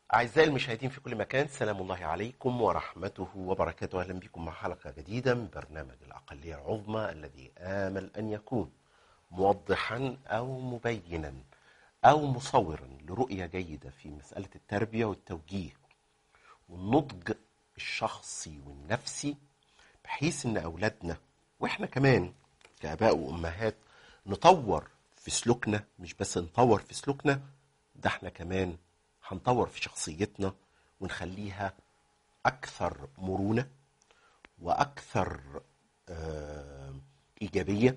أعزائي المشاهدين في كل مكان سلام الله عليكم ورحمته وبركاته أهلا بكم مع حلقة جديدة من برنامج الأقلية العظمى الذي آمل أن يكون موضحا أو مبينا أو مصورا لرؤية جيدة في مسألة التربية والتوجيه والنضج الشخصي والنفسي بحيث أن أولادنا وإحنا كمان كآباء وأمهات نطور في سلوكنا مش بس نطور في سلوكنا ده احنا كمان هنطور في شخصيتنا ونخليها أكثر مرونة وأكثر آه، إيجابية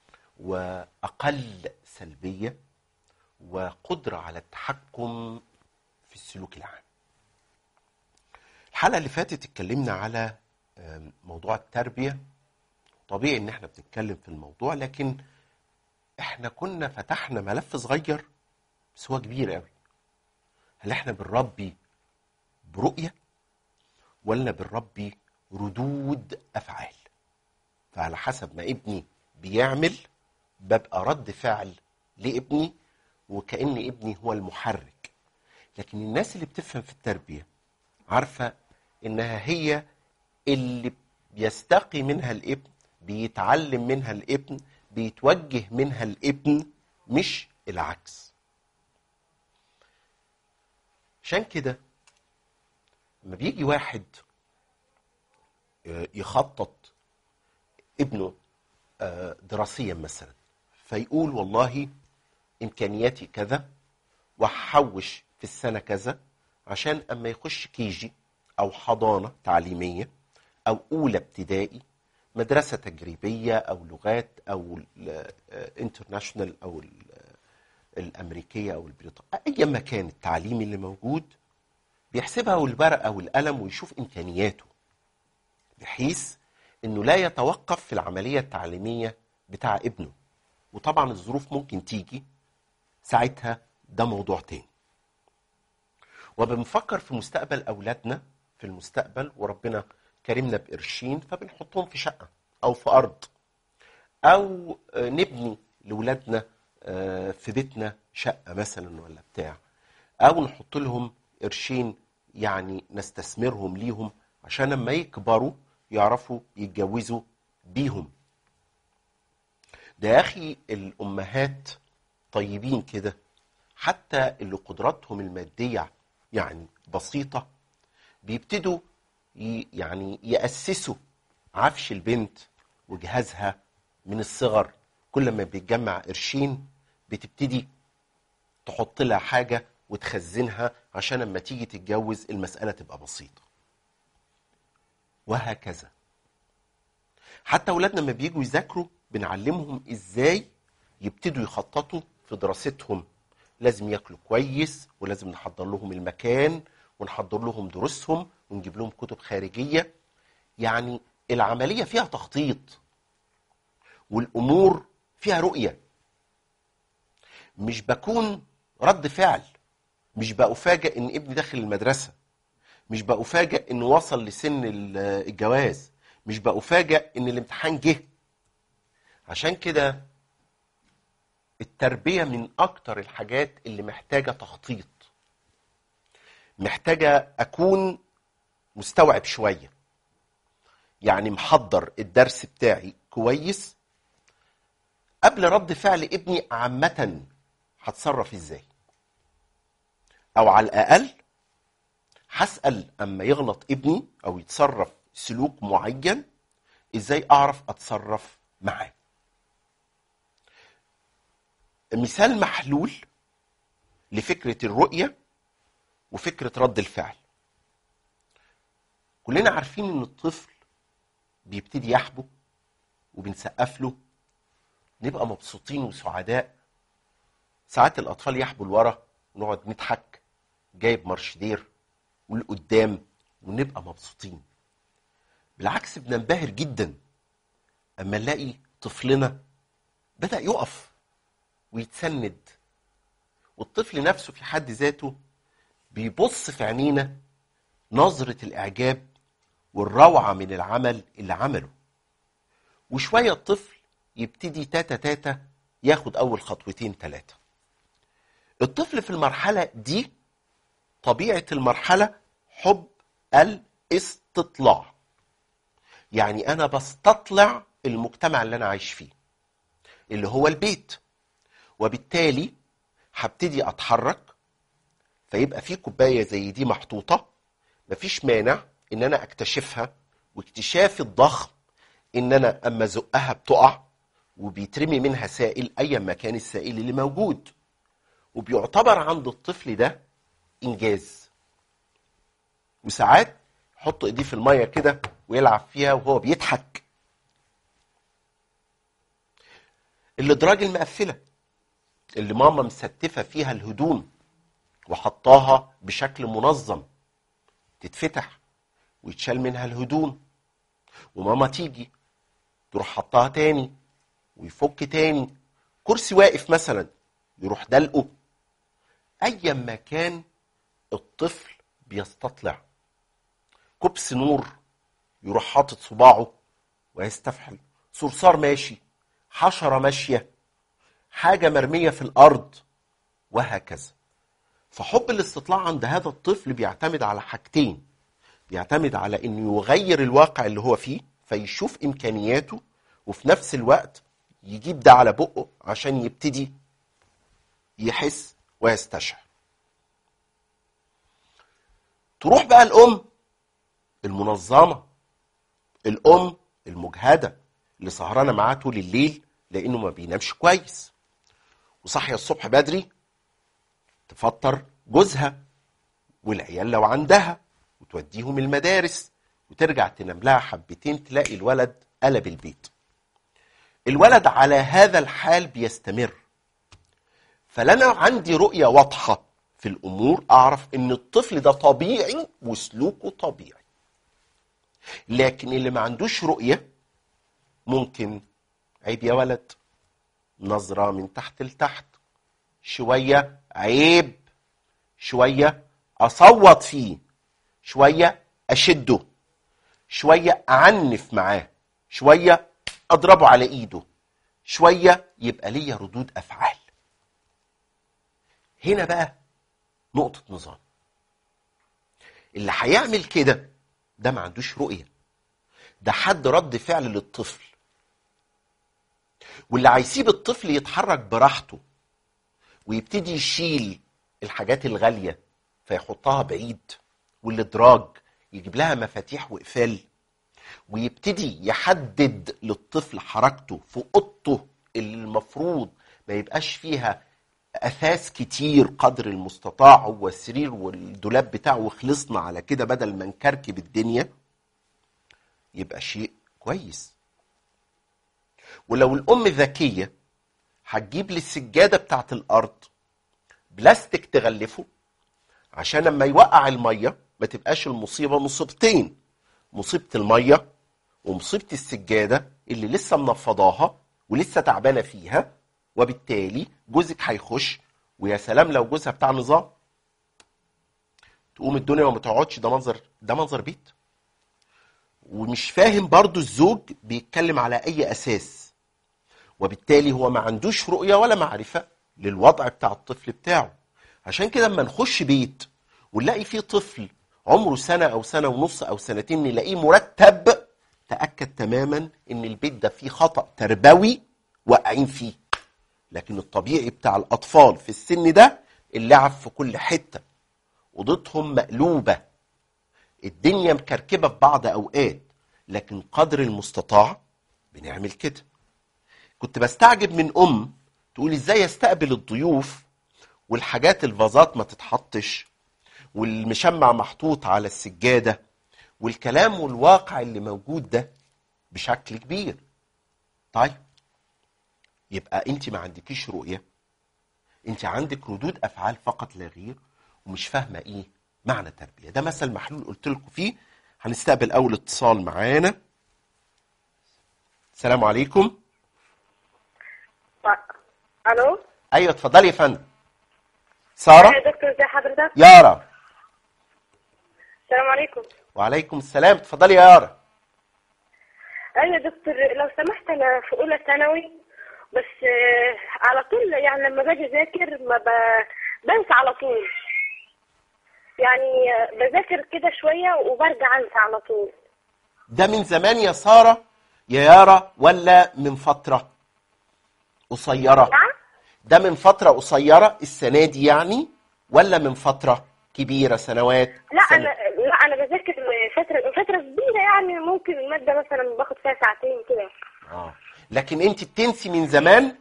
وأقل سلبية وقدرة على التحكم في السلوك العام الحلقة اللي فاتت اتكلمنا على آم، موضوع التربية طبيعي ان احنا بنتكلم في الموضوع لكن احنا كنا فتحنا ملف صغير بس هو كبير قوي هل احنا بنربي برؤية ولا بنربي ردود افعال فعلى حسب ما ابني بيعمل ببقى رد فعل لابني وكأن ابني هو المحرك لكن الناس اللي بتفهم في التربية عارفة انها هي اللي بيستقي منها الابن بيتعلم منها الابن بيتوجه منها الابن مش العكس عشان كده لما بيجي واحد آه، يخطط ابنه آه، دراسيا مثلا فيقول والله امكانياتي كذا وهحوش في السنه كذا عشان اما يخش كيجي او حضانه تعليميه او اولى ابتدائي مدرسه تجريبيه او لغات او انترناشونال او ال- الامريكيه او البريطانيه اي مكان التعليمي اللي موجود بيحسبها والورقه والقلم ويشوف امكانياته بحيث انه لا يتوقف في العمليه التعليميه بتاع ابنه وطبعا الظروف ممكن تيجي ساعتها ده موضوع تاني وبنفكر في مستقبل اولادنا في المستقبل وربنا كرمنا بقرشين فبنحطهم في شقه او في ارض او آه، نبني لاولادنا آه، في بيتنا شقه مثلا ولا بتاع او نحط لهم قرشين يعني نستثمرهم ليهم عشان لما يكبروا يعرفوا يتجوزوا بيهم ده يا اخي الامهات طيبين كده حتى اللي قدراتهم الماديه يعني بسيطه بيبتدوا ي- يعني ياسسوا عفش البنت وجهازها من الصغر كل ما بيتجمع قرشين بتبتدي تحط لها حاجه وتخزنها عشان لما تيجي تتجوز المساله تبقى بسيطه وهكذا حتى اولادنا لما بييجوا يذاكروا بنعلمهم ازاي يبتدوا يخططوا في دراستهم لازم ياكلوا كويس ولازم نحضر لهم المكان ونحضر لهم دروسهم ونجيب لهم كتب خارجيه يعني العمليه فيها تخطيط والامور فيها رؤيه مش بكون رد فعل مش بأفاجئ ان ابني داخل المدرسه مش بأفاجئ انه وصل لسن ال- الجواز مش بأفاجئ ان الامتحان جه عشان كده التربية من أكتر الحاجات اللي محتاجة تخطيط محتاجة أكون مستوعب شوية يعني محضر الدرس بتاعي كويس قبل رد فعل ابني عامة هتصرف ازاي او على الاقل هسأل اما يغلط ابني او يتصرف سلوك معين ازاي اعرف اتصرف معاه مثال محلول لفكرة الرؤية وفكرة رد الفعل كلنا عارفين ان الطفل بيبتدي يحبو وبنسقف له نبقى مبسوطين وسعداء ساعات الاطفال يحبوا لورا ونقعد نضحك جايب مرشدير ولقدام ونبقى مبسوطين بالعكس بننبهر جدا اما نلاقي طفلنا بدأ يقف ويتسند والطفل نفسه في حد ذاته بيبص في عينينا نظرة الإعجاب والروعة من العمل اللي عمله وشوية الطفل يبتدي تاتا تاتا ياخد أول خطوتين ثلاثة الطفل في المرحلة دي طبيعة المرحلة حب الاستطلاع يعني أنا بستطلع المجتمع اللي أنا عايش فيه اللي هو البيت وبالتالي هبتدي أتحرك فيبقى في كوباية زي دي محطوطة مفيش مانع إن أنا أكتشفها واكتشاف الضخم إن أنا أما زقها بتقع وبيترمي منها سائل أيا ما كان السائل اللي موجود وبيعتبر عند الطفل ده إنجاز وساعات يحط ايديه في الميه كده ويلعب فيها وهو بيضحك الادراج المقفله اللي ماما مستفه فيها الهدوم وحطاها بشكل منظم تتفتح ويتشال منها الهدوم وماما تيجي تروح حطها تاني ويفك تاني كرسي واقف مثلا يروح دلقه ايا ما كان الطفل بيستطلع كبس نور يروح حاطط صباعه ويستفحل صرصار ماشي حشرة ماشية حاجة مرمية في الأرض وهكذا فحب الاستطلاع عند هذا الطفل بيعتمد على حاجتين بيعتمد على انه يغير الواقع اللي هو فيه فيشوف امكانياته وفي نفس الوقت يجيب ده على بقه عشان يبتدي يحس ويستشعر تروح بقى الام المنظمه الام المجهده اللي سهرانه معاه طول الليل لانه ما بينامش كويس وصاحيه الصبح بدري تفطر جوزها والعيال لو عندها وتوديهم المدارس وترجع تنام لها حبتين تلاقي الولد قلب البيت الولد على هذا الحال بيستمر فلنا عندي رؤية واضحة في الأمور أعرف إن الطفل ده طبيعي وسلوكه طبيعي لكن اللي ما عندوش رؤية ممكن عيب يا ولد نظرة من تحت لتحت شوية عيب شوية أصوت فيه شوية أشده شوية أعنف معاه شوية أضربه على إيده شوية يبقى ليا ردود أفعال هنا بقى نقطة نظام اللي هيعمل كده ده ما عندوش رؤية ده حد رد فعل للطفل واللي هيسيب الطفل يتحرك براحته ويبتدي يشيل الحاجات الغالية فيحطها بعيد والادراج يجيب لها مفاتيح وقفال ويبتدي يحدد للطفل حركته في اوضته اللي المفروض ما يبقاش فيها اثاث كتير قدر المستطاع هو السرير والدولاب بتاعه وخلصنا على كده بدل ما نكركب الدنيا يبقى شيء كويس ولو الام ذكيه هتجيب لي السجاده بتاعت الارض بلاستيك تغلفه عشان لما يوقع الميه ما تبقاش المصيبه مصيبتين مصيبه الميه ومصيبه السجاده اللي لسه منفضاها ولسه تعبانه فيها وبالتالي جوزك هيخش ويا سلام لو جوزها بتاع نظام تقوم الدنيا وما تقعدش ده منظر ده منظر بيت ومش فاهم برضو الزوج بيتكلم على اي اساس وبالتالي هو ما عندوش رؤية ولا معرفة للوضع بتاع الطفل بتاعه عشان كده لما نخش بيت ونلاقي فيه طفل عمره سنة أو سنة ونص أو سنتين نلاقيه مرتب تأكد تماما إن البيت ده فيه خطأ تربوي واقعين فيه لكن الطبيعي بتاع الأطفال في السن ده اللعب في كل حتة أوضتهم مقلوبة الدنيا مكركبة في بعض أوقات لكن قدر المستطاع بنعمل كده كنت بستعجب من أم تقول إزاي يستقبل الضيوف والحاجات الفازات ما تتحطش والمشمع محطوط على السجادة والكلام والواقع اللي موجود ده بشكل كبير طيب يبقى انت ما عندكيش رؤية انت عندك ردود افعال فقط لا غير ومش فاهمة ايه معنى تربية ده مثل محلول قلت لكم فيه هنستقبل اول اتصال معانا السلام عليكم الو ايوه اتفضلي يا فندم سارة يا دكتور ازي حضرتك يارا السلام عليكم وعليكم السلام اتفضلي يا يارا ايوه يا دكتور لو سمحت انا في اولى ثانوي بس آه، على طول يعني لما باجي اذاكر ما ب... بنسى على طول يعني آه، بذاكر كده شوية وبرجع انسى على طول ده من زمان يا سارة يا يارا ولا من فترة قصيرة نعم ده من فترة قصيرة السنة دي يعني ولا من فترة كبيرة سنوات لا سنة. انا لا انا بذاكر فترة فترة كبيرة يعني ممكن المادة مثلا باخد فيها ساعتين كده آه. لكن انت بتنسي من زمان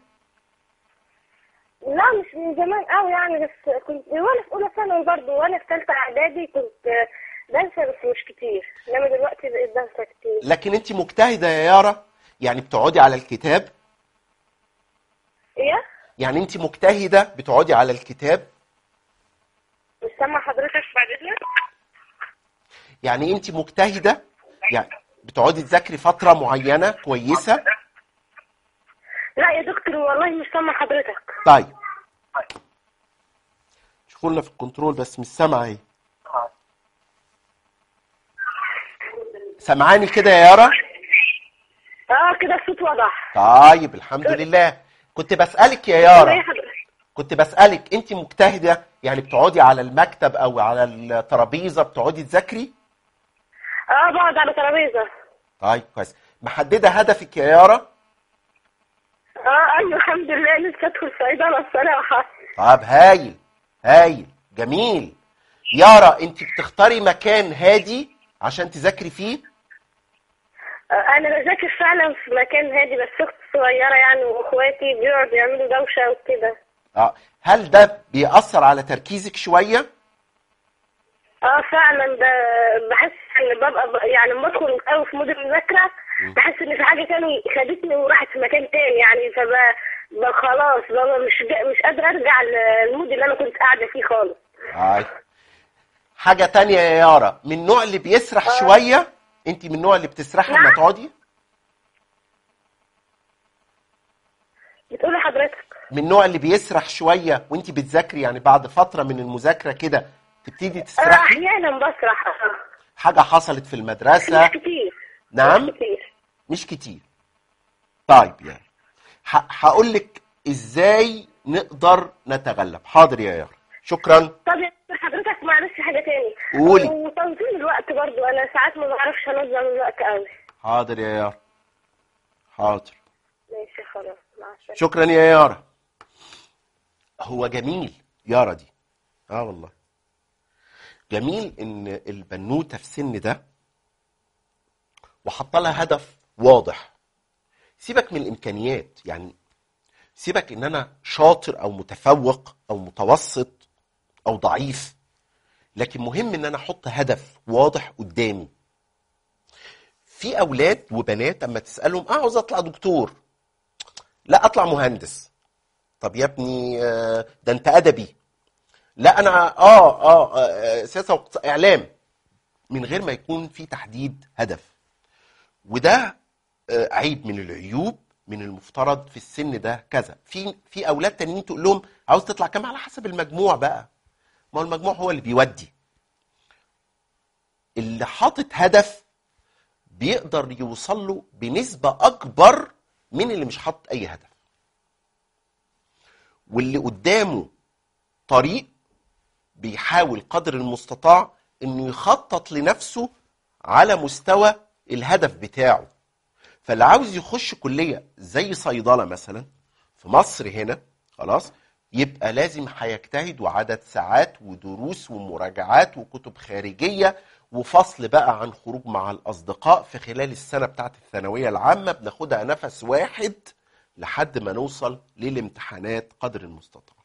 لا مش من زمان قوي يعني بس كنت وانا في اولى ثانوي برضه وانا في ثالثة اعدادي كنت آه، بنسى بس مش كتير انما دلوقتي بقيت بنسى كتير لكن انت مجتهدة يا يارا يعني بتقعدي على الكتاب ايه يعني انت مجتهدة بتقعدي على الكتاب مش سامع حضرتك بعد اذنك يعني انت مجتهدة يعني بتقعدي تذاكري فترة معينة كويسة لا يا دكتور والله مش سامع حضرتك طيب شوفوا في الكنترول بس مش سامعة اهي سامعاني كده يا يارا اه كده الصوت واضح طيب الحمد لله كنت بسألك يا ايه يارا حضرتك كنت بسألك انت مجتهدة يعني بتقعدي على المكتب او على الترابيزة بتقعدي تذاكري اه بقعد على ترابيزة طيب كويس محددة هدفك يا يارا اه ايوه الحمد لله لسه ادخل صيدلة الصراحة طب هايل هايل جميل يارا انت بتختاري مكان هادي عشان تذاكري فيه آه انا بذاكر فعلا في مكان هادي بس اختي صغيرة يعني واخواتي بيقعدوا يعملوا دوشة وكده اه هل ده بيأثر على تركيزك شوية اه فعلا ده بحس ان ببقى ب- يعني لما ادخل قوي في مود المذاكرة بحس ان في حاجة تاني خدتني وراحت في مكان تاني يعني فب ب- خلاص ببقى مش جا- مش قادرة ارجع للمود اللي انا كنت قاعدة فيه خالص هاي حاجة تانية يا يارا من النوع اللي بيسرح شوية انت من النوع اللي بتسرحي لما نعم. تقعدي بتقولي حضرتك من النوع اللي بيسرح شوية وانت بتذاكري يعني بعد فترة من المذاكرة كده تبتدي اه تسرحي احيانا بسرح آه. حاجة حصلت في المدرسة مش كتير نعم مش كتير مش كتير طيب يعني هقول لك ازاي نقدر نتغلب حاضر يا يارا شكرا طب يا دكتور حضرتك معلش حاجة تاني قولي. وتنظيم الوقت برضو انا ساعات ما بعرفش انظم الوقت قوي حاضر يا يارا حاضر ماشي خلاص مع السلامة شكرا يا يارا هو جميل يارا دي اه والله جميل ان البنوته في سن ده وحط لها هدف واضح سيبك من الامكانيات يعني سيبك ان انا شاطر او متفوق او متوسط او ضعيف لكن مهم ان انا احط هدف واضح قدامي في اولاد وبنات اما تسالهم اه عاوز اطلع دكتور لا اطلع مهندس طب يا ابني آه، ده انت ادبي لا انا اه اه آه، سياسه واقتص- اعلام من غير ما يكون في تحديد هدف وده آه، عيب من العيوب من المفترض في السن ده كذا في في اولاد تانيين تقول لهم عاوز تطلع كام على حسب المجموع بقى ما هو المجموع هو اللي بيودي اللي حاطط هدف بيقدر يوصل له بنسبة أكبر من اللي مش حاطط أي هدف واللي قدامه طريق بيحاول قدر المستطاع انه يخطط لنفسه على مستوى الهدف بتاعه فاللي عاوز يخش كلية زي صيدلة مثلا في مصر هنا خلاص يبقى لازم هيجتهد وعدد ساعات ودروس ومراجعات وكتب خارجية وفصل بقى عن خروج مع الأصدقاء في خلال السنة بتاعت الثانوية العامة بناخدها نفس واحد لحد ما نوصل للامتحانات قدر المستطاع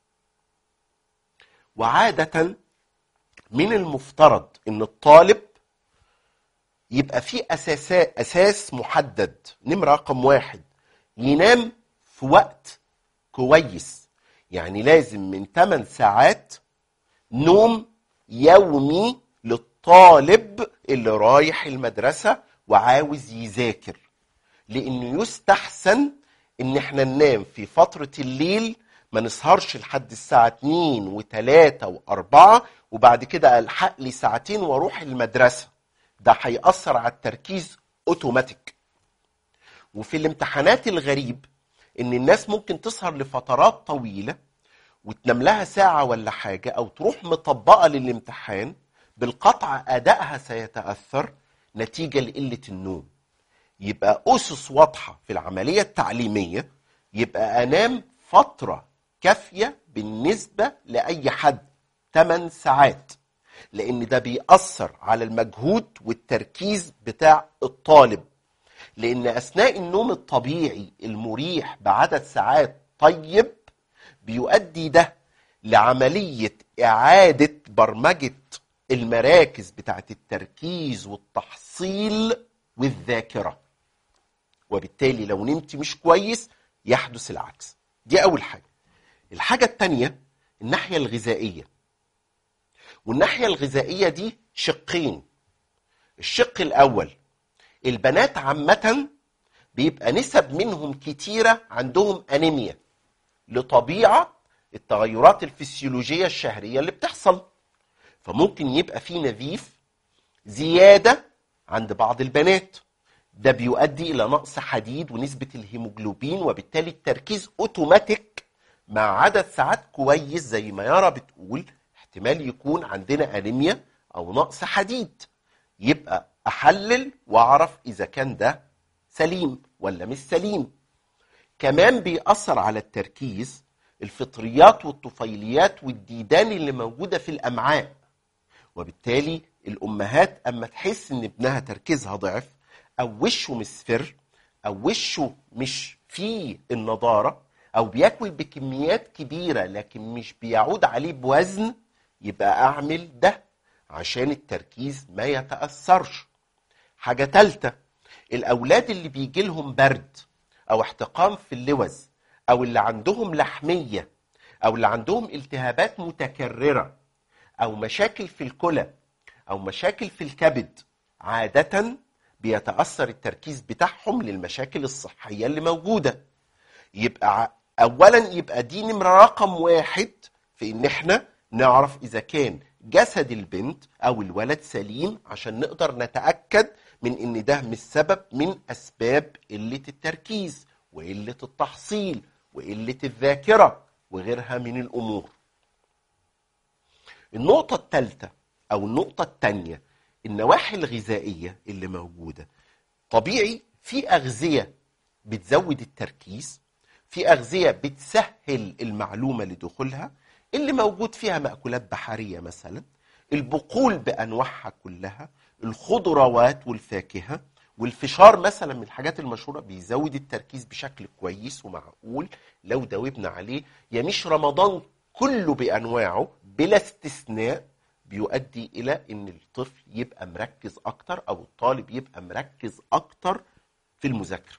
وعادة من المفترض ان الطالب يبقى فيه أساسات أساس محدد نمرة رقم واحد ينام في وقت كويس يعني لازم من 8 ساعات نوم يومي للطالب اللي رايح المدرسة وعاوز يذاكر لأنه يستحسن إن احنا ننام في فترة الليل ما نسهرش لحد الساعة 2 و3 و4 وبعد كده ألحق لي ساعتين وأروح المدرسة ده هيأثر على التركيز أوتوماتيك وفي الامتحانات الغريب إن الناس ممكن تسهر لفترات طويلة وتنام لها ساعة ولا حاجة أو تروح مطبقة للامتحان بالقطع أدائها سيتأثر نتيجة لقلة النوم يبقى أسس واضحة في العملية التعليمية يبقى أنام فترة كافية بالنسبة لأي حد 8 ساعات لأن ده بيأثر على المجهود والتركيز بتاع الطالب لأن أثناء النوم الطبيعي المريح بعدد ساعات طيب بيؤدي ده لعملية إعادة برمجة المراكز بتاعت التركيز والتحصيل والذاكرة وبالتالي لو نمت مش كويس يحدث العكس دي أول حاجة الحاجة التانية الناحية الغذائية والناحية الغذائية دي شقين الشق الأول البنات عامة بيبقى نسب منهم كتيرة عندهم أنيميا لطبيعة التغيرات الفسيولوجية الشهرية اللي بتحصل فممكن يبقى في نزيف زيادة عند بعض البنات ده بيؤدي إلى نقص حديد ونسبة الهيموجلوبين وبالتالي التركيز أوتوماتيك مع عدد ساعات كويس زي ما يارا بتقول احتمال يكون عندنا أنيميا أو نقص حديد يبقى أحلل وأعرف إذا كان ده سليم ولا مش سليم كمان بيأثر على التركيز الفطريات والطفيليات والديدان اللي موجودة في الأمعاء وبالتالي الأمهات أما تحس إن ابنها تركيزها ضعف أو وشه مصفر أو وشه مش فيه النضارة أو بياكل بكميات كبيرة لكن مش بيعود عليه بوزن يبقى أعمل ده عشان التركيز ما يتأثرش حاجة تالتة الأولاد اللي بيجي لهم برد أو احتقان في اللوز أو اللي عندهم لحمية أو اللي عندهم التهابات متكررة أو مشاكل في الكلى أو مشاكل في الكبد عادة بيتأثر التركيز بتاعهم للمشاكل الصحية اللي موجودة يبقى ع- أولا يبقى دي نمرة رقم واحد في إن إحنا نعرف إذا كان جسد البنت أو الولد سليم عشان نقدر نتأكد من إن ده مش سبب من أسباب قلة التركيز وقلة التحصيل وقلة الذاكرة وغيرها من الأمور النقطة الثالثة أو النقطة الثانية النواحي الغذائية اللي موجودة طبيعي في أغذية بتزود التركيز في أغذية بتسهل المعلومة لدخولها اللي موجود فيها مأكولات بحرية مثلا البقول بأنواعها كلها الخضروات والفاكهة والفشار مثلا من الحاجات المشهورة بيزود التركيز بشكل كويس ومعقول لو داوبنا عليه يمش رمضان كله بأنواعه بلا استثناء بيؤدي إلى إن الطفل يبقى مركز أكتر أو الطالب يبقى مركز أكتر في المذاكرة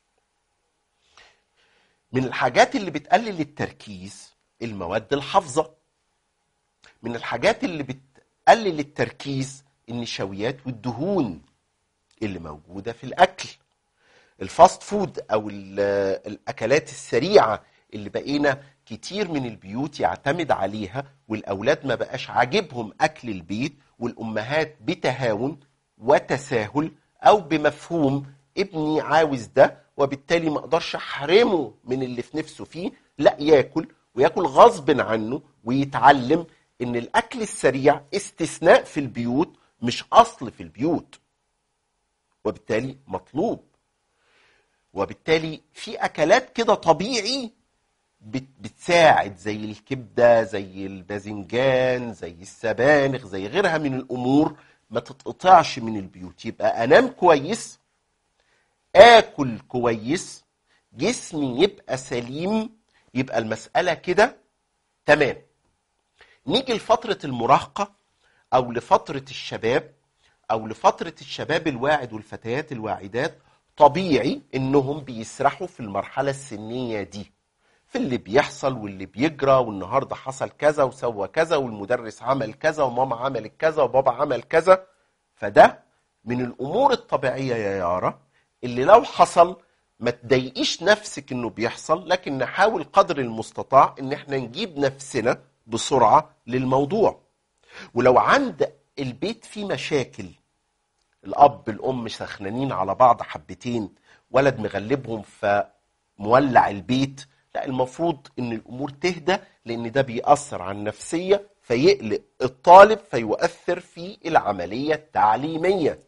من الحاجات اللي بتقلل التركيز المواد الحافظة من الحاجات اللي بتقلل التركيز النشويات والدهون اللي موجودة في الأكل الفاست فود أو ال- الأكلات السريعة اللي بقينا كتير من البيوت يعتمد عليها والأولاد ما بقاش عاجبهم أكل البيت والأمهات بتهاون وتساهل أو بمفهوم ابني عاوز ده وبالتالي ما اقدرش احرمه من اللي في نفسه فيه لا ياكل وياكل غصب عنه ويتعلم ان الاكل السريع استثناء في البيوت مش اصل في البيوت وبالتالي مطلوب وبالتالي في اكلات كده طبيعي بت- بتساعد زي الكبده زي الباذنجان زي السبانخ زي غيرها من الامور ما تتقطعش من البيوت يبقى انام كويس اكل كويس جسمي يبقى سليم يبقى المساله كده تمام نيجي لفتره المراهقه او لفتره الشباب او لفتره الشباب الواعد والفتيات الواعدات طبيعي انهم بيسرحوا في المرحله السنيه دي في اللي بيحصل واللي بيجرى والنهارده حصل كذا وسوى كذا والمدرس عمل كذا وماما عملت كذا وبابا عمل كذا فده من الامور الطبيعيه يا يارا اللي لو حصل ما تضايقيش نفسك انه بيحصل لكن نحاول قدر المستطاع ان احنا نجيب نفسنا بسرعه للموضوع ولو عند البيت فيه مشاكل الاب الام سخنانين على بعض حبتين ولد مغلبهم فمولع البيت لا المفروض ان الامور تهدى لان ده بيأثر على النفسية فيقلق الطالب فيؤثر في العملية التعليمية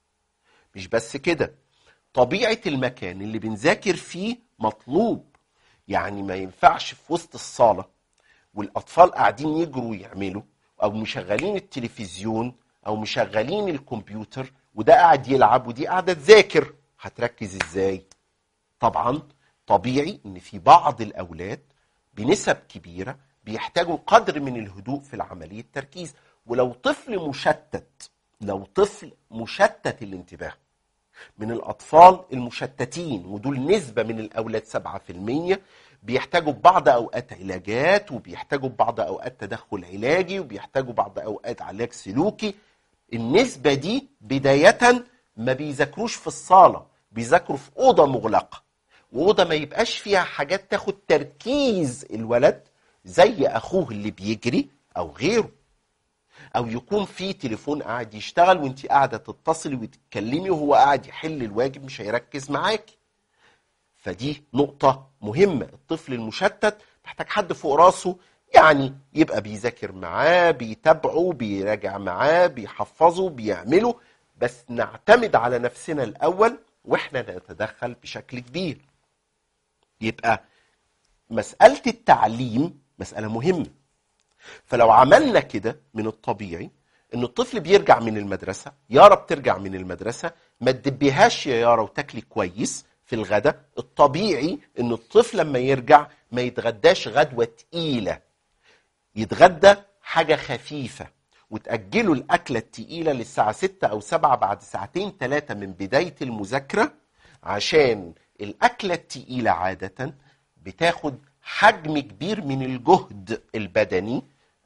مش بس كده طبيعة المكان اللي بنذاكر فيه مطلوب يعني ما ينفعش في وسط الصالة والأطفال قاعدين يجروا ويعملوا أو مشغلين التلفزيون أو مشغلين الكمبيوتر وده قاعد يلعب ودي قاعدة تذاكر هتركز إزاي؟ طبعا طبيعي إن في بعض الأولاد بنسب كبيرة بيحتاجوا قدر من الهدوء في العملية التركيز ولو طفل مشتت لو طفل مشتت الانتباه من الأطفال المشتتين ودول نسبة من الأولاد 7% بيحتاجوا ببعض أوقات علاجات وبيحتاجوا ببعض أوقات تدخل علاجي وبيحتاجوا بعض أوقات علاج سلوكي النسبة دي بداية ما بيذاكروش في الصالة بيذاكروا في أوضة مغلقة وأوضة ما يبقاش فيها حاجات تاخد تركيز الولد زي أخوه اللي بيجري أو غيره او يكون في تليفون قاعد يشتغل وانت قاعده تتصلي وتتكلمي وهو قاعد يحل الواجب مش هيركز معاكي فدي نقطة مهمة الطفل المشتت محتاج حد فوق راسه يعني يبقى بيذاكر معاه بيتابعه بيراجع معاه بيحفظه بيعمله بس نعتمد على نفسنا الأول واحنا نتدخل بشكل كبير يبقى مسألة التعليم مسألة مهمة فلو عملنا كده من الطبيعي ان الطفل بيرجع من المدرسه يارا بترجع من المدرسه ما تدبيهاش يا يارا وتاكلي كويس في الغداء الطبيعي ان الطفل لما يرجع ما يتغداش غدوه تقيله يتغدى حاجه خفيفه وتأجلوا الأكلة التقيلة للساعة 6 أو 7 بعد ساعتين ثلاثة من بداية المذاكرة عشان الأكلة التقيلة عادة بتاخد حجم كبير من الجهد البدني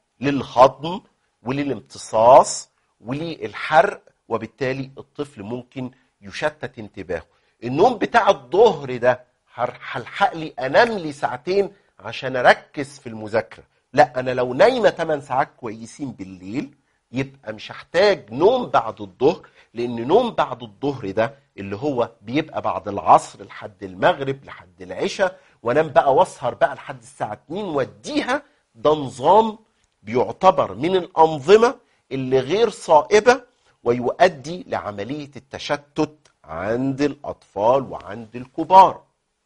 للهضم وللامتصاص وللحرق وبالتالي الطفل ممكن يشتت انتباهه النوم بتاع الظهر ده هلحق لي انام لي ساعتين عشان اركز في المذاكره لا انا لو نايمه 8 ساعات كويسين بالليل يبقى مش هحتاج نوم بعد الظهر لان نوم بعد الظهر ده اللي هو بيبقى بعد العصر لحد المغرب لحد العشاء وانام بقى واسهر بقى لحد الساعه 2 واديها ده نظام بيعتبر من الانظمه اللي غير صائبه ويؤدي لعمليه التشتت عند الاطفال وعند الكبار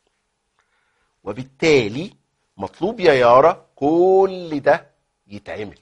وبالتالي مطلوب يا يارا كل ده يتعمل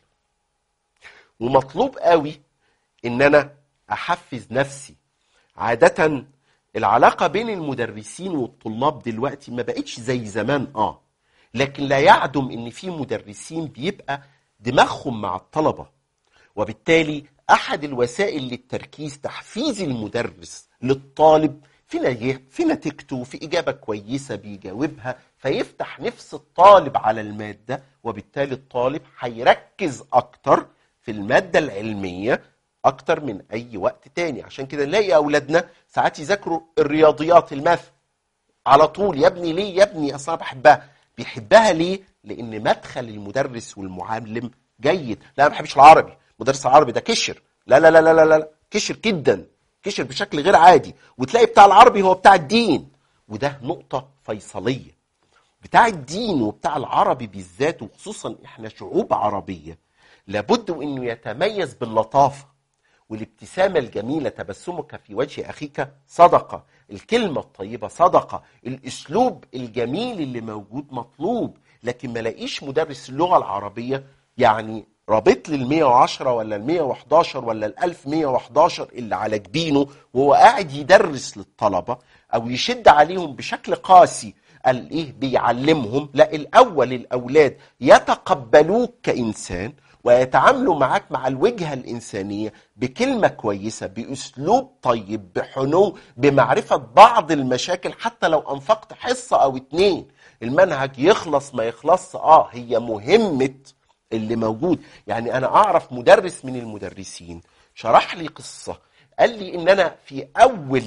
ومطلوب قوي ان انا احفز نفسي عاده العلاقه بين المدرسين والطلاب دلوقتي ما بقتش زي زمان اه لكن لا يعدم ان في مدرسين بيبقى دماغهم مع الطلبه وبالتالي احد الوسائل للتركيز تحفيز المدرس للطالب في نجاح في نتيجته في اجابه كويسه بيجاوبها فيفتح نفس الطالب على الماده وبالتالي الطالب هيركز اكتر في الماده العلميه اكتر من اي وقت تاني عشان كده نلاقي اولادنا ساعات يذاكروا الرياضيات الماث على طول يا ابني ليه يا ابني اصلا بحبها بيحبها ليه لان مدخل المدرس والمعلم جيد لا ما بحبش العربي مدرس العربي ده كشر لا لا لا لا لا, لا. كشر جدا كشر بشكل غير عادي وتلاقي بتاع العربي هو بتاع الدين وده نقطة فيصلية بتاع الدين وبتاع العربي بالذات وخصوصا احنا شعوب عربية لابد انه يتميز باللطافة والابتسامة الجميلة تبسمك في وجه أخيك صدقة الكلمة الطيبة صدقة الأسلوب الجميل اللي موجود مطلوب لكن ما لاقيش مدرس اللغة العربية يعني رابط لي ال 110 ولا ال 111 ولا ال 1111 اللي على جبينه وهو قاعد يدرس للطلبة أو يشد عليهم بشكل قاسي قال إيه بيعلمهم لا الأول الأولاد يتقبلوك كإنسان ويتعاملوا معاك مع الوجهة الإنسانية بكلمة كويسة بأسلوب طيب بحنو بمعرفة بعض المشاكل حتى لو أنفقت حصة أو اتنين المنهج يخلص ما يخلص آه هي مهمة اللي موجود يعني أنا أعرف مدرس من المدرسين شرح لي قصة قال لي إن أنا في أول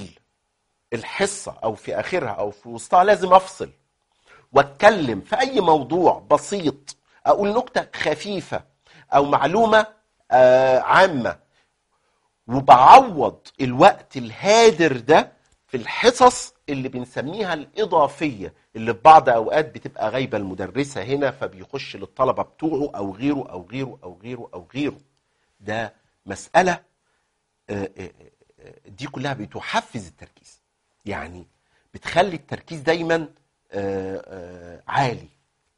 الحصة أو في آخرها أو في وسطها لازم أفصل واتكلم في أي موضوع بسيط أقول نكتة خفيفة او معلومه آه عامه وبعوض الوقت الهادر ده في الحصص اللي بنسميها الاضافيه اللي في بعض اوقات بتبقى غايبه المدرسه هنا فبيخش للطلبه بتوعه او غيره او غيره او غيره او غيره ده مساله آه، آه، آه، دي كلها بتحفز التركيز يعني بتخلي التركيز دايما آه، آه، عالي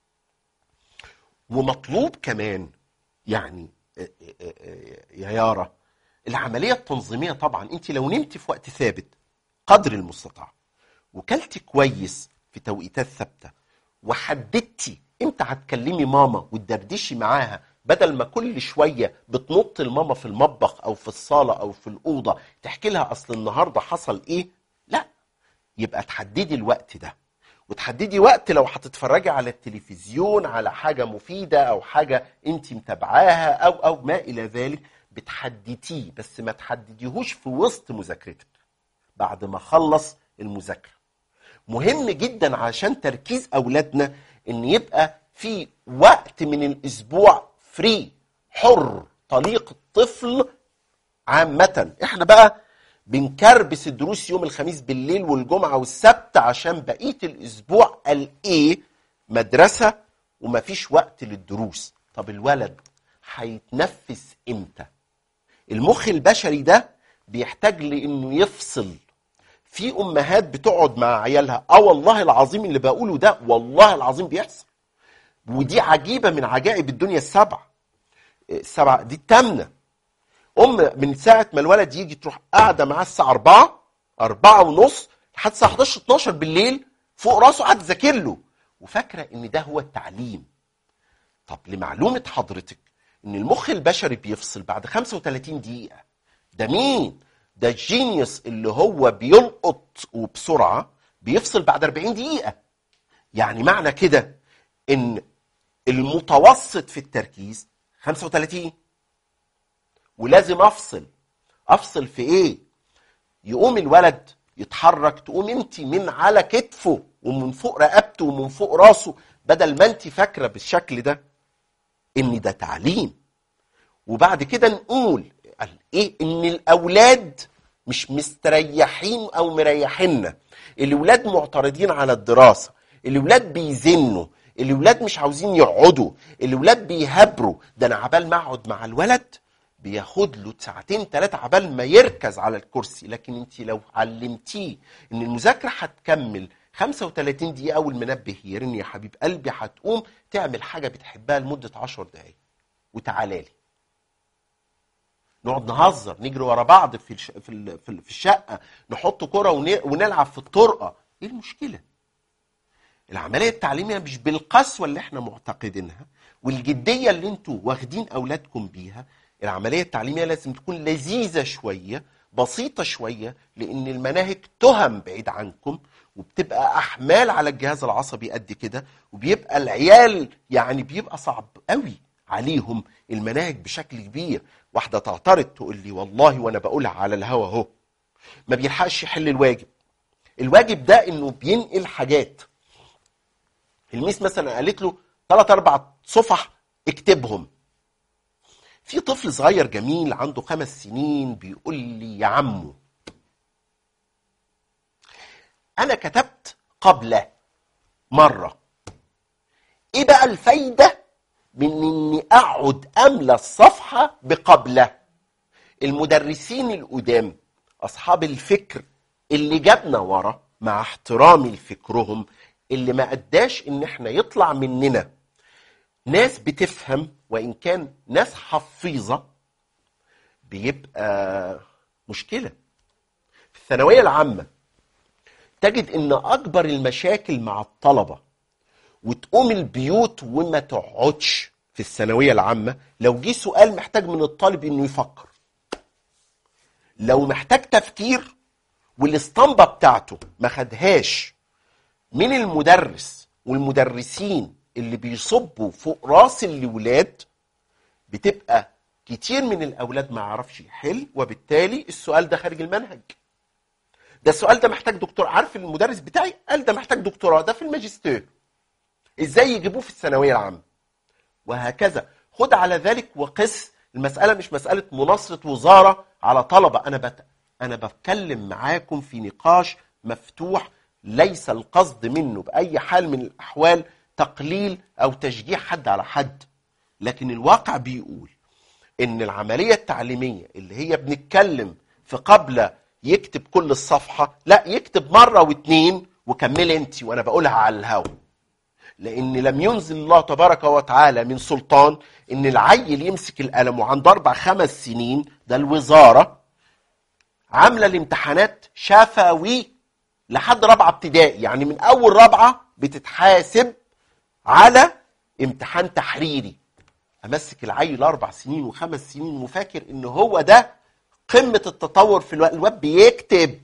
ومطلوب كمان يعني آه، آه، آه، يا يارا العمليه التنظيميه طبعا انت لو نمتي في وقت ثابت قدر المستطاع وكلتي كويس في توقيتات ثابته وحددتي امتى هتكلمي ماما وتدردشي معاها بدل ما كل شويه بتنط الماما في المطبخ او في الصاله او في الاوضه تحكي لها اصل النهارده حصل ايه لا يبقى تحددي الوقت ده وتحددي وقت لو هتتفرجي على التلفزيون على حاجه مفيده او حاجه انت متابعاها او او ما الى ذلك بتحدديه بس ما تحدديهوش في وسط مذاكرتك بعد ما خلص المذاكره مهم جدا عشان تركيز اولادنا ان يبقى في وقت من الاسبوع فري حر طليق الطفل عامة احنا بقى بنكربس الدروس يوم الخميس بالليل والجمعة والسبت عشان بقية الاسبوع الايه مدرسة ومفيش وقت للدروس طب الولد هيتنفس امتى المخ البشري ده بيحتاج لانه يفصل في امهات بتقعد مع عيالها اه والله العظيم اللي بقوله ده والله العظيم بيحصل ودي عجيبه من عجائب الدنيا السبع السبعه دي الثامنه ام من ساعه ما الولد يجي تروح قاعده معاه الساعه 4 4 ونص لحد الساعه 11 12 بالليل فوق راسه قاعد تذاكر له وفاكره ان ده هو التعليم طب لمعلومه حضرتك ان المخ البشري بيفصل بعد 35 دقيقه ده مين ده الجينيوس اللي هو بيلقط وبسرعه بيفصل بعد 40 دقيقه يعني معنى كده ان المتوسط في التركيز 35 ولازم افصل افصل في ايه يقوم الولد يتحرك تقوم انت من على كتفه ومن فوق رقبته ومن فوق راسه بدل ما انت فاكره بالشكل ده ان ده تعليم وبعد كده نقول قال ايه ان الاولاد مش مستريحين او مريحيننا الاولاد معترضين على الدراسه الاولاد بيزنوا الاولاد مش عاوزين يقعدوا الاولاد بيهبروا ده انا عبال ما اقعد مع الولد بياخد له ساعتين ثلاثة عبال ما يركز على الكرسي لكن انت لو علمتيه ان المذاكرة هتكمل 35 دقيقة أول المنبه يرن يا حبيب قلبي هتقوم تعمل حاجة بتحبها لمدة 10 دقايق وتعالى لي نقعد نهزر نجري ورا بعض في الش... في ال... في ال- في الشقة نحط كرة ون... ونلعب في الطرقة ايه المشكلة العملية التعليمية مش بالقسوة اللي احنا معتقدينها والجدية اللي انتوا واخدين اولادكم بيها العملية التعليمية لازم تكون لذيذة شوية بسيطة شوية لان المناهج تهم بعيد عنكم وبتبقى احمال على الجهاز العصبي قد كده وبيبقى العيال يعني بيبقى صعب قوي عليهم المناهج بشكل كبير واحدة تعترض تقول لي والله وانا بقولها على الهوا اهو ما بيلحقش يحل الواجب الواجب ده انه بينقل حاجات الميس مثلا قالت له ثلاث اربع صفح اكتبهم في طفل صغير جميل عنده خمس سنين بيقول لي يا عمو انا كتبت قبل مره ايه بقى الفايده من اني اقعد املى الصفحه بقبله المدرسين القدام اصحاب الفكر اللي جابنا ورا مع احترامي لفكرهم اللي ما اداش ان احنا يطلع مننا ناس بتفهم وان كان ناس حفيظه بيبقى مشكله في الثانويه العامه تجد ان اكبر المشاكل مع الطلبه وتقوم البيوت وما تقعدش في الثانويه العامه لو جه سؤال محتاج من الطالب انه يفكر لو محتاج تفكير والاسطمبه بتاعته ما خدهاش من المدرس والمدرسين اللي بيصبوا فوق راس الولاد بتبقى كتير من الاولاد ما يعرفش يحل وبالتالي السؤال ده خارج المنهج ده السؤال ده محتاج دكتور عارف المدرس بتاعي قال ده محتاج دكتوراه ده في الماجستير ازاي يجيبوه في الثانويه العامه وهكذا خد على ذلك وقس المساله مش مساله مناصره وزاره على طلبه انا بت... انا بتكلم معاكم في نقاش مفتوح ليس القصد منه بأي حال من الأحوال تقليل أو تشجيع حد على حد لكن الواقع بيقول إن العملية التعليمية اللي هي بنتكلم في قبل يكتب كل الصفحة لا يكتب مرة واتنين وكمل انت وأنا بقولها على الهوا لأن لم ينزل الله تبارك وتعالى من سلطان إن العيل يمسك القلم وعنده أربع خمس سنين ده الوزارة عاملة الامتحانات شفوي لحد رابعة ابتدائي يعني من أول رابعة بتتحاسب على امتحان تحريري أمسك العيل أربع سنين وخمس سنين وفاكر إن هو ده قمة التطور في الوقت الواد بيكتب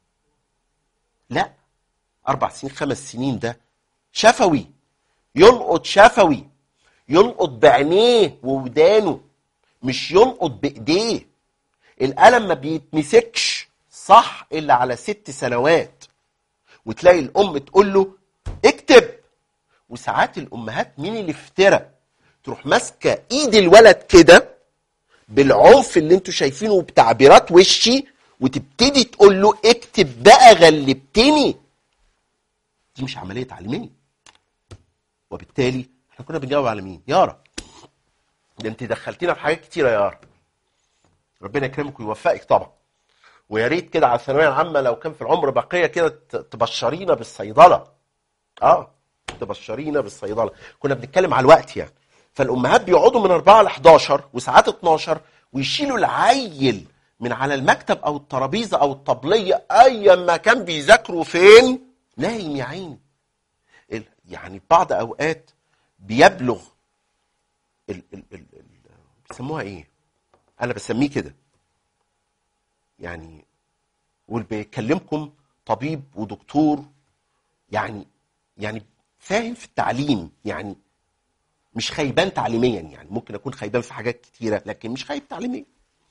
لا أربع سنين خمس سنين ده شفوي يلقط شفوي يلقط بعينيه وودانه مش يلقط بإيديه القلم ما بيتمسكش صح إلا على ست سنوات وتلاقي الأم تقول له اكتب وساعات الأمهات مين اللي افترى تروح ماسكة إيد الولد كده بالعنف اللي انتوا شايفينه وبتعبيرات وشي وتبتدي تقول له اكتب بقى غلبتني دي مش عملية تعليمية وبالتالي احنا كنا بنجاوب على مين يارا ده انت دخلتينا في حاجات كتيرة يا يارا ربنا يكرمك ويوفقك طبعا ويا ريت كده على الثانويه العامه لو كان في العمر بقيه كده ت- تبشرينا بالصيدله اه تبشرينا بالصيدله كنا بنتكلم على الوقت يعني فالامهات بيقعدوا من 4 ل 11 وساعات 12 ويشيلوا العيل من على المكتب او الترابيزه او الطبليه ايا ما كان بيذاكروا فين نايم يا عيني ال- يعني بعض اوقات بيبلغ ال ال ال ال بيسموها ايه انا بسميه كده يعني واللي بيكلمكم طبيب ودكتور يعني يعني فاهم في التعليم يعني مش خيبان تعليميا يعني ممكن اكون خيبان في حاجات كتيره لكن مش خايب تعليميا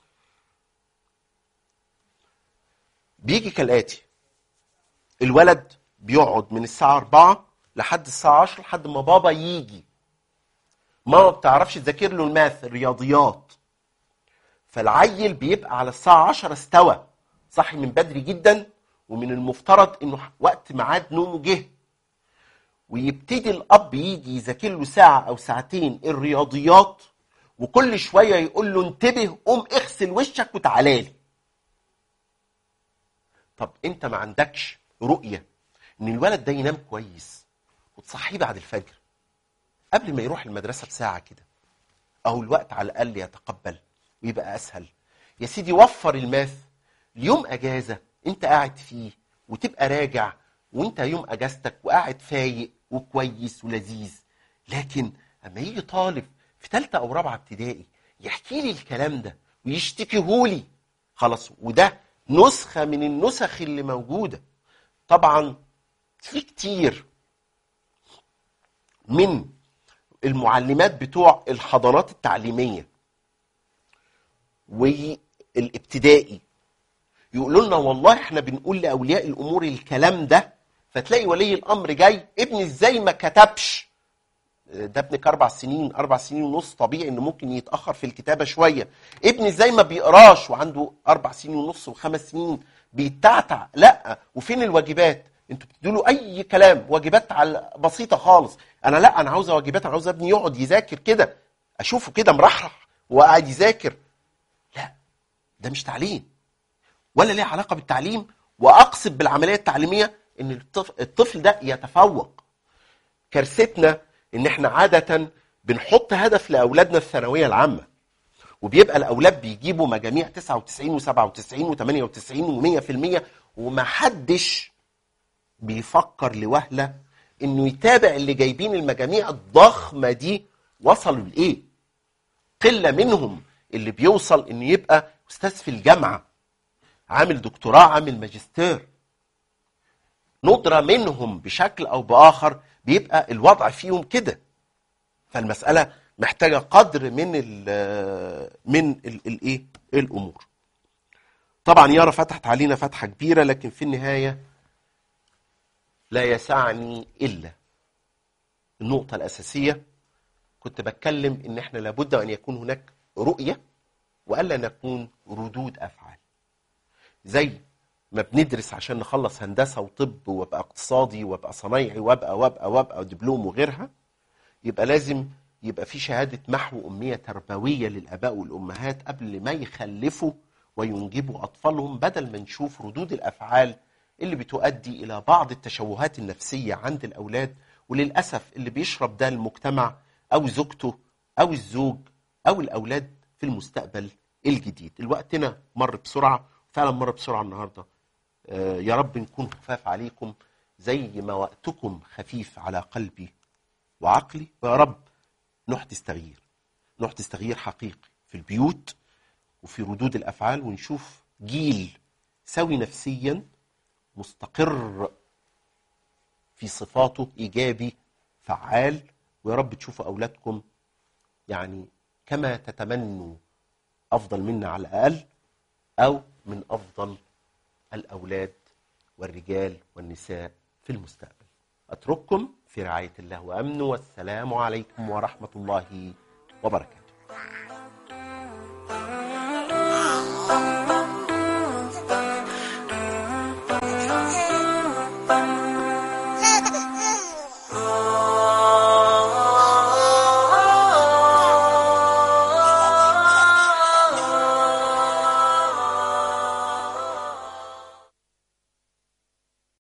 بيجي كالاتي الولد بيقعد من الساعه 4 لحد الساعه 10 لحد ما بابا يجي ماما ما بتعرفش تذاكر له الماث الرياضيات فالعيل بيبقى على الساعة 10 استوى صحي من بدري جدا ومن المفترض انه وقت ميعاد نومه جه ويبتدي الاب يجي يذاكر له ساعة او ساعتين الرياضيات وكل شوية يقول له انتبه قوم اغسل وشك وتعالى لي طب انت ما عندكش رؤية ان الولد ده ينام كويس وتصحيه بعد الفجر قبل ما يروح المدرسة بساعة كده أو الوقت على الأقل يتقبل ويبقى أسهل يا سيدي وفر الماث اليوم أجازة أنت قاعد فيه وتبقى راجع وأنت يوم أجازتك وقاعد فايق وكويس ولذيذ لكن أما يجي طالب في ثالثة أو رابعة ابتدائي يحكي لي الكلام ده ويشتكيهولي خلاص وده نسخة من النسخ اللي موجودة طبعا في كتير من المعلمات بتوع الحضانات التعليمية والابتدائي يقولوا لنا والله احنا بنقول لأولياء الأمور الكلام ده فتلاقي ولي الأمر جاي ابني ازاي ما كتبش ده ابنك أربع سنين أربع سنين ونص طبيعي إنه ممكن يتأخر في الكتابة شوية ابني ازاي ما بيقراش وعنده أربع سنين ونص وخمس سنين بيتعتع لا وفين الواجبات انتوا بتدوا له اي كلام واجبات على بسيطه خالص انا لا انا عاوز واجبات انا عاوز ابني يقعد يذاكر كده اشوفه كده مرحرح وقاعد يذاكر لا ده مش تعليم ولا ليه علاقه بالتعليم واقصد بالعمليه التعليميه ان الطفل, الطفل ده يتفوق كارثتنا ان احنا عاده بنحط هدف لاولادنا الثانويه العامه وبيبقى الاولاد بيجيبوا مجاميع 99 و97 و98 و100% ومحدش بيفكر لوهله انه يتابع اللي جايبين المجاميع الضخمه دي وصلوا لايه قله منهم اللي بيوصل انه يبقى استاذ في الجامعه عامل دكتوراه عامل ماجستير ندره منهم بشكل او باخر بيبقى الوضع فيهم كده فالمساله محتاجه قدر من ال من الايه الامور طبعا يارا فتحت علينا فتحه كبيره لكن في النهايه لا يسعني الا النقطه الاساسيه كنت بتكلم ان احنا لابد ان يكون هناك رؤيه والا نكون ردود افعال زي ما بندرس عشان نخلص هندسة وطب وابقى اقتصادي وابقى صنايعي وابقى وابقى وابقى دبلوم وغيرها يبقى لازم يبقى في شهادة محو أمية تربوية للآباء والأمهات قبل ما يخلفوا وينجبوا أطفالهم بدل ما نشوف ردود الأفعال اللي بتؤدي إلى بعض التشوهات النفسية عند الأولاد وللأسف اللي بيشرب ده المجتمع أو زوجته أو الزوج أو الأولاد في المستقبل الجديد الوقتنا مر بسرعة فعلا مر بسرعة النهاردة آه، يا رب نكون خفاف عليكم زي ما وقتكم خفيف على قلبي وعقلي ويا رب نحدث تغيير نحدث تغيير حقيقي في البيوت وفي ردود الأفعال ونشوف جيل سوي نفسيا مستقر في صفاته إيجابي فعال ويا رب تشوفوا أولادكم يعني كما تتمنوا أفضل منا على الأقل أو من أفضل الأولاد والرجال والنساء في المستقبل أترككم في رعاية الله وأمنه والسلام عليكم ورحمة الله وبركاته